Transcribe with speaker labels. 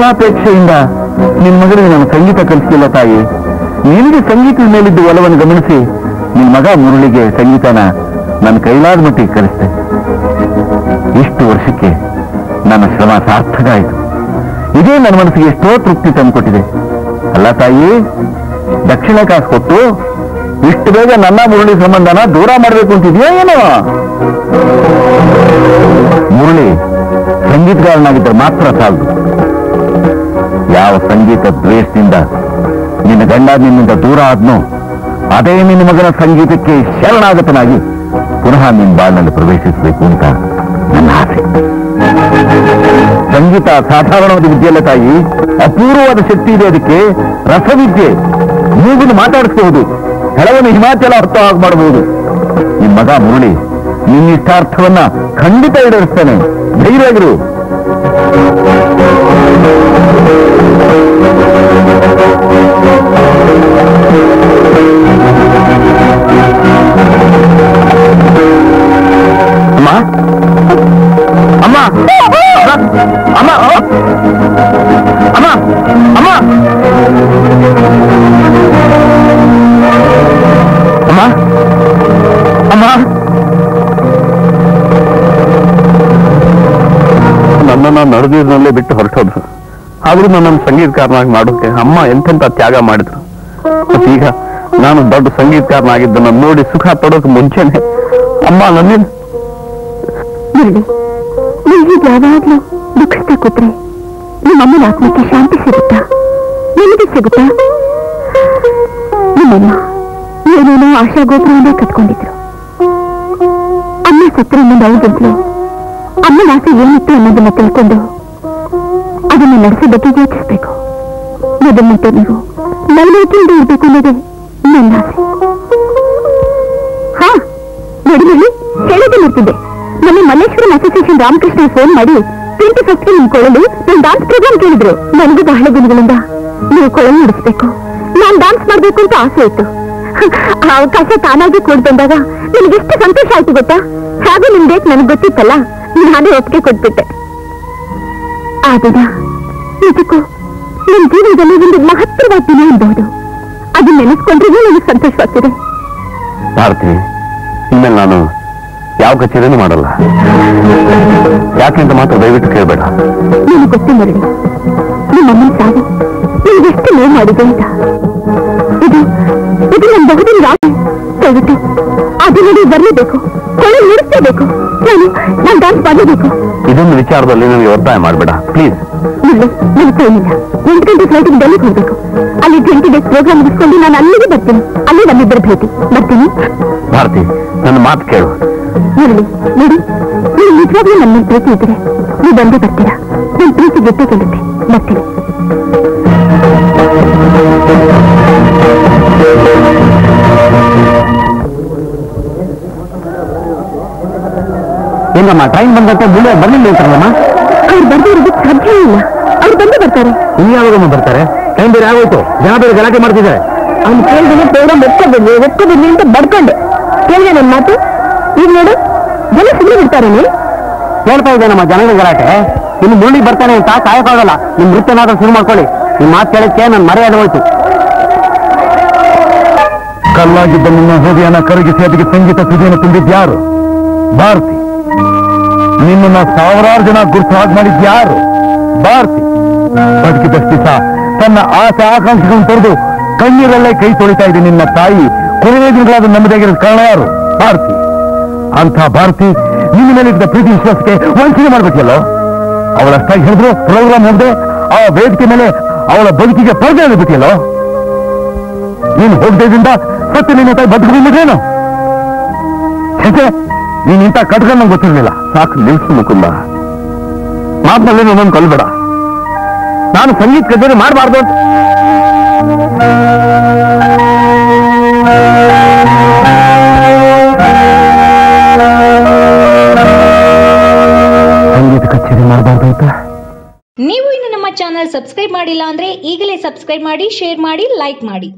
Speaker 1: ಫಲಾಪೇಕ್ಷೆಯಿಂದ ನಿನ್ ಮಗಳಿಗೆ ನಾನು ಸಂಗೀತ ಕಲಿಸ್ತಿಲ್ಲ ತಾಯಿ ನಿನಗೆ ಸಂಗೀತದ ಮೇಲಿದ್ದ ಒಲವನ್ನು ಗಮನಿಸಿ ನಿನ್ ಮಗ ಮುರಳಿಗೆ ಸಂಗೀತನ ನನ್ನ ಕೈಲಾದ ಮಟ್ಟಿಗೆ ಕಲಿಸ್ದೆ ಇಷ್ಟು ವರ್ಷಕ್ಕೆ ನನ್ನ ಶ್ರಮ ಸಾರ್ಥಕ ಆಯಿತು ಇದೇ ನನ್ನ ಮನಸ್ಸಿಗೆ ಎಷ್ಟೋ ತೃಪ್ತಿ ತಂದುಕೊಟ್ಟಿದೆ ಅಲ್ಲ ತಾಯಿ ದಕ್ಷಿಣ ಕಾಸು ಕೊಟ್ಟು ಇಷ್ಟು ಬೇಗ ನನ್ನ ಮುರಳಿ ಸಂಬಂಧನ ದೂರ ಮಾಡಬೇಕು ಅಂತಿದ್ಯಾ ಏನೋ ಮುರಳಿ ಸಂಗೀತಗಾರನಾಗಿದ್ದರೆ ಮಾತ್ರ ಸಾಲದು ಯಾವ ಸಂಗೀತ ದ್ವೇಷದಿಂದ ನಿನ್ನ ಗಂಡ ನಿನ್ನಿಂದ ದೂರ ಆದ್ನೋ ಅದೇ ನಿನ್ನ ಮಗನ ಸಂಗೀತಕ್ಕೆ ಶರಣಾಗತನಾಗಿ ಪುನಃ ನಿನ್ನ ಬಾಳಿನಲ್ಲಿ ಪ್ರವೇಶಿಸಬೇಕು ಅಂತ ನನ್ನ ಆಸೆ ಸಂಗೀತ ಸಾಧಾರಣವಾದ ವಿದ್ಯೆಯಲ್ಲ ತಾಯಿ ಅಪೂರ್ವವಾದ ಶಕ್ತಿ ಇದೆ ಅದಕ್ಕೆ ರಸವಿದ್ಯೆ ಮೂಗನ್ನು ಮಾತಾಡಿಸಬಹುದು ಹೆಳವನ್ನು ಹಿಮಾಚಲ ಹೊತ್ತು ಹಾಗೆ ಮಾಡಬಹುದು ನಿಮ್ ಮಗ ಮುರಳಿ ನಿನ್ನ ಇಷ್ಟಾರ್ಥವನ್ನ ಖಂಡಿತ ಈಡೇರಿಸ್ತಾನೆ ಧೈರ್ಯವಾಗಿರು ಅಮ್ಮ ಅಮ್ಮ ಅಮ್ಮ ಅಮ್ಮ ಅಮ್ಮ ಅಮ್ಮ ಅಮ್ಮ ನನ್ನನ್ನ ನಡೆದಿದ್ನಲ್ಲೇ ಬಿಟ್ಟು ಹೊರಟೋದ್ರು ಆದ್ರೂ ನನ್ನ ಸಂಗೀತಕಾರನಾಗಿ ಮಾಡೋಕೆ ಅಮ್ಮ ಎಂತೆಂತ ತ್ಯಾಗ ಮಾಡಿದ್ರು ಮತ್ತೀಗ ನಾನು ದೊಡ್ಡ ಸಂಗೀತಕಾರನಾಗಿದ್ದನ್ನ ನೋಡಿ ಸುಖ ಪಡೋಕೆ ಮುಂಚೆನೆ ಅಮ್ಮ ನನ್ನಿಂದ
Speaker 2: ಮುರಳಿ ನೀವು ಯಾವಾಗ್ಲೂ ದುಃಖಿಸ್ತಾ ಕೂತ್ರೆ ನಿಮ್ಮಮ್ಮನ ಆತ್ಮಕ್ಕೆ ಶಾಂತಿ ಸಿಗುತ್ತಾ ನಿಮಗೆ ಸಿಗುತ್ತಾ ನಿಮ್ಮಮ್ಮ ಏನೇನೋ ಆಶಾಗೋಪುರವನ್ನೇ ಕಟ್ಕೊಂಡಿದ್ರು ಅಮ್ಮ ಸತ್ರ ಇನ್ನೊಂದು ಅವಗಂತಲೂ ಅಮ್ಮನ ಆಸೆ ಏನಿತ್ತು ಅನ್ನೋದನ್ನ ತಿಳ್ಕೊಂಡು ಅದನ್ನ ನಡೆಸೋ ಬಗ್ಗೆ ಯೋಚಿಸ್ಬೇಕು ಮೊದಲಂತೆ ನೀವು ನವಲೋಕಿಯಿಂದ ಇರ್ಬೇಕು ಅನ್ನೋದೇ ನನ್ನ ಆಸೆ ಹಾ ನೋಡಿ ನೋಡಿ ಹೇಳೋದೇ ಮಾಡ್ತಿದ್ದೆ ನಮ್ಮ ಮಲ್ಲೇಶ್ವರಂ ಅಸೋಸಿಯೇಷನ್ ರಾಮಕೃಷ್ಣ ಫೋನ್ ಮಾಡಿ ಟ್ವೆಂಟಿ ಫಸ್ಟ್ ನಿಮ್ ಕೊಳಲು ನಾನು ಡಾನ್ಸ್ ಪ್ರೋಗ್ರಾಮ್ ಕೇಳಿದ್ರು ನನಗೂ ಬಹಳ ದಿನಗಳಿಂದ ನೀವು ಕೊಳಲು ನುಡಿಸ್ಬೇಕು ನಾನ್ ಡಾನ್ಸ್ ಮಾಡ್ಬೇಕು ಅಂತ ಆಸೆ ಇತ್ತು ಆ ಅವಕಾಶ ತಾನಾಗಿ ಕೂಡ್ ಬಂದಾಗ ನನಗೆ ಎಷ್ಟು ಸಂತೋಷ ಆಯ್ತು ಗೊತ್ತಾ ಹಾಗೆ ನಿಮ್ ಡೇಟ್ ನನಗೆ ಗೊತ್ತಿತ್ತಲ್ಲ ನಾನೇ ಒಪ್ಪಿಗೆ ಕೊಟ್ಬಿಟ್ಟೆ ಆ ದಿನ ನಿಜಕ್ಕೂ ನಿಮ್ ಜೀವನದಲ್ಲಿ ಒಂದು ಮಹತ್ತರವಾದ ದಿನ ಅನ್ಬಹುದು ಅದನ್ನ ನೆನೆಸ್ಕೊಂಡ್ರೆ ನನಗೆ ಸಂತೋಷವಾಗ್ತಿದೆ
Speaker 1: ಭಾರತಿ ಇನ್ಮೇಲೆ ನಾನು ಯಾವ ಕಚೇರಿನೂ ಮಾಡಲ್ಲ ಯಾಕೆಂತ ಮಾತ್ರ ದಯವಿಟ್ಟು ಕೇಳಬೇಡ
Speaker 2: ನನಗೆ ಗೊತ್ತು ಮರಳಿ ನಿಮ್ಮಮ್ಮನ ಸಾವು ನಿಮಗೆಷ್ಟು ನೋವು ಮಾಡಿದೆ ಅಂತ ಇದು ಇದು ನನ್ನ ಬಹುದಿನ ರಾಗ ದಯವಿಟ್ಟು ಅದು ನೋಡಿ ಬರಲೇಬೇಕು ಕೊಳೆ ನುಡಿಸ್ಲೇಬೇಕು ನಾನು ನಾನು ಡಾನ್ಸ್ ಮಾಡಲೇಬೇಕು
Speaker 1: ಇದೊಂದು ವಿಚಾರದಲ್ಲಿ ನನಗೆ ಒತ್ತಾಯ ಮಾಡಬೇಡ ಪ್ಲೀಸ್
Speaker 2: ಇಲ್ಲ ನನಗೆ ಏನಿಲ್ಲ ಎಂಟು ಗಂಟೆ ಫ್ಲೈಟಿಗೆ ಡೆಲ್ಲಿಗೆ ಹೋಗ್ಬೇಕು ಅಲ್ಲಿ ಟ್ವೆಂಟಿ ಡೇಸ್ ಪ್ರೋಗ್ರಾಮ್ ಮುಗಿಸ್ಕೊಂಡು ನಾನು ಅಲ್ಲಿಗೆ ಬರ್ತೀನಿ ಅಲ್ಲಿ ನಮ್ಮಿಬ್ಬರ ಭೇಟಿ ಬರ್ತೀನಿ
Speaker 1: ಭಾರತಿ ನನ್ನ ಮಾತು ಕೇಳು
Speaker 2: ಮುರಳಿ ನೋಡಿ ನೀವು ನಿಜವಾಗ್ಲೂ ನನ್ನ ಪ್ರೀತಿ ಇದ್ರೆ ನೀವು ಬಂದೇ ಬರ್ತೀರಾ ನನ್ನ ಪ್ರೀತಿ ಗೆದ್ದೇ ಗೆಲ್ಲುತ್ತೆ ಬರ್ತೀನಿ
Speaker 1: ಏನಮ್ಮ ಟ್ರೈನ್ ಬಂದಂತೆ ಮುಂದೆ ಬರ್ಲಿಲ್ಲ ಅಂತಾರಲ್ಲಮ್ಮ
Speaker 2: ಅವ್ರು ಬರ್ದೇ ಇರೋದಕ್ಕೆ ಸಾಧ್ಯ ಇಲ್ಲ ಅವ್ರು ಬಂದೇ ಬರ್ತಾರೆ
Speaker 1: ಇನ್ನು ಯಾವಾಗಮ್ಮ ಬರ್ತಾರೆ ಟೈಮ್ ಬೇರೆ ಆಗೋಯ್ತು ಜನ ಬೇರೆ ಗಲಾಟೆ ಮಾಡ್ತಿದ್ದಾರೆ
Speaker 2: ಅವ್ನು ಕೇಳಿದ್ರೆ ಪ್ರೋಗ್ರಾಮ್ ಒಪ್ಕೋಬೇಕು ಒಪ್ಕೋಬೇಕು ಅಂತ ಬಡ್ಕೊಂಡೆ ಕೇಳಿದೆ ನನ್ನ ಮಾತು ಈಗ ನೋಡು ಜನ ಸುಮ್ಮನೆ ಬಿಡ್ತಾರೇನೆ
Speaker 1: ಕೇಳ್ತಾ ಇದೆ ನಮ್ಮ ಜನಗಳ ಗಲಾಟೆ ಇನ್ನು ಮುರುಳಿ ಬರ್ತಾನೆ ಅಂತ ಕಾಯಕ್ಕಾಗಲ್ಲ ನಿಮ್ ನೃತ್ಯನಾದ್ರೂ ಶುರು ಮಾಡ್ಕೊಳ್ಳಿ ನಿಮ್ ಮಾತು ಕೇಳಕ್ಕೆ ನನ್ನ ಮರ್ಯಾದೆ ಹೋಯ್ತು ಕಲ್ಲಾಗಿದ್ದ ನಿನ್ನ ಹೃದಯನ ಕರಗಿಸಿ ಅದಕ್ಕೆ ಸಂಗೀತ ಸುದಿಯನ್ನು ತುಂಬಿದ್ಯಾರು ಭಾರತಿ ನಿನ್ನನ್ನ ಸಾವಿರಾರು ಜನ ಗುರುತು ಹಾಗೆ ಮಾಡಿದ್ಯಾರು ಭಾರತಿ ಬದುಕಿದಷ್ಟು ದಿವಸ ತನ್ನ ಆಸೆ ಆಕಾಂಕ್ಷೆಗಳನ್ನು ತೊರೆದು ಕಣ್ಣೀರಲ್ಲೇ ಕೈ ತೊಳಿತಾ ಇದೆ ನಿನ್ನ ತಾಯಿ ಕೊನೆಯ ದಿನಗಳಾದ ನೆಮ್ಮದಿಯಾಗಿರೋದು ಕಾರಣ ಯಾರು ಭಾರತಿ ಅಂಥ ಭಾರತಿ ನಿನ್ನ ಮೇಲೆ ಇದ್ದ ಪ್ರೀತಿ ವಿಶ್ವಾಸಕ್ಕೆ ವಂಚನೆ ಮಾಡ್ಬೇಕಲ್ಲೋ ಅವಳಷ್ಟಾಗಿ ಹೇಳಿದ್ರು ಪ್ರೋಗ್ರಾಮ್ ಹೋಗದೆ ಆ ವೇದಿಕೆ ಮೇಲೆ ಅವಳ ಬದುಕಿಗೆ ಪರದೆ ಬಿಟ್ಟಿಯಲ್ಲೋ ನೀನು ಹೋಗದೇದಿಂದ ಸತ್ತು ನಿನ್ನ ತಾಯಿ ಬದುಕಿದ್ರೇನು ಹೆಸೆ ನೀನ್ ಇಂಥ ಕಟ್ಕ ನಂಗೆ ಗೊತ್ತಿರಲಿಲ್ಲ ಸಾಕು ನಿಲ್ಸು ಮುಕುಂದ ಮಾತಿನಲ್ಲಿ ನನ್ನನ್ನು ಕೊಲ್ಬೇಡ ನಾನು ಸಂಗೀತ ಕಚೇರಿ ಮಾಡಬಾರ್ದು ಅಂತ ಸಂಗೀತ ಕಚೇರಿ ಮಾಡಬಾರ್ದು ಅಂತ
Speaker 3: ನೀವು ಇನ್ನು ನಮ್ಮ ಚಾನಲ್ ಸಬ್ಸ್ಕ್ರೈಬ್ ಮಾಡಿಲ್ಲ ಅಂದ್ರೆ ಈಗಲೇ ಸಬ್ಸ್ಕ್ರೈಬ್ ಮಾಡಿ ಶೇರ್ ಮಾಡಿ ಲೈಕ್ ಮಾಡಿ